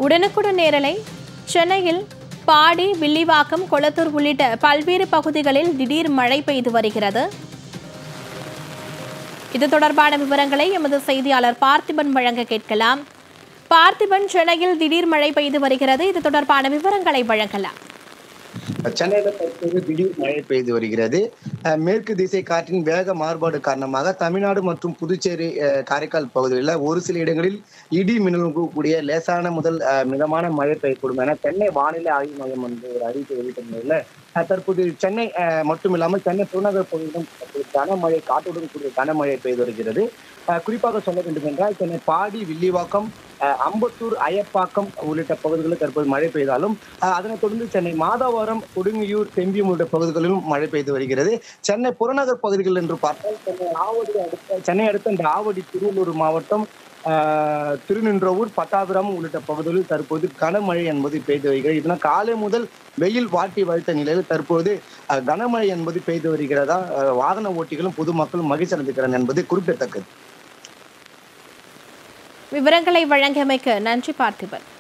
உடனுக்குடன் நேரலை சென்னையில் பாடி வில்லிவாக்கம் கொளத்தூர் உள்ளிட்ட பல்வேறு பகுதிகளில் திடீர் மழை பெய்து வருகிறது இது தொடர்பான விவரங்களை எமது செய்தியாளர் பார்த்திபன் வழங்க கேட்கலாம் பார்த்திபன் சென்னையில் திடீர் மழை பெய்து வருகிறது இது தொடர்பான விவரங்களை வழங்கலாம் சென்னையில தற்போது திடீர் மழை பெய்து வருகிறது அஹ் மேற்கு திசை காற்றின் வேக மாறுபாடு காரணமாக தமிழ்நாடு மற்றும் புதுச்சேரி அஹ், காரைக்கால் பகுதிகளில் ஒரு சில இடங்களில் இடி மின்னலுடன் கூடிய லேசான முதல் அஹ், மிதமான மழை பெய்யக்கூடும் என சென்னை வானிலை ஆய்வு மையம் வந்து ஒரு அறிவிப்பு வெளியிட்ட நிலையில அஹ், தற்போது சென்னை அஹ், மட்டும் இல்லாமல் சென்னை புறநகர் பகுதியிலும் தற்போது கனமழை காற்றுடன் கூடிய கனமழை பெய்து வருகிறது அஹ், குறிப்பாக சொல்ல வேண்டும் என்றால் சென்னை பாடி வில்லிவாக்கம் அஹ், அம்பத்தூர் அயப்பாக்கம் உள்ளிட்ட பகுதிகளில் தற்போது மழை பெய்தாலும் அஹ் அதனைத் தொடர்ந்து சென்னை மாதவரம் கொடுங்கியூர் செம்பியம் உள்ளிட்ட பகுதிகளிலும் மழை பெய்து வருகிறது சென்னை புறநகர் பகுதிகள் என்று பார்த்தால் சென்னை ஆவடி அடுத்த சென்னை அடுத்த இந்த ஆவடி திருவள்ளூர் மாவட்டம் ஆஹ், திருநின்றவூர் பட்டாபிராமம் உள்ளிட்ட பகுதிகளில் தற்போது கனமழை என்பது பெய்து வருகிறது இதனால் காலை முதல் வெயில் வாட்டி வழுத்த நிலையில் தற்போது அஹ், கனமழை என்பது பெய்து வருகிறதா அஹ், வாகன ஓட்டிகளும் பொதுமக்களும் மகிழ்ச்சி அடைந்திருக்கிறார் என்பது குறிப்பிடத்தக்கது விவரங்களை வழங்கியமைக்கு நன்றி பார்த்திபன்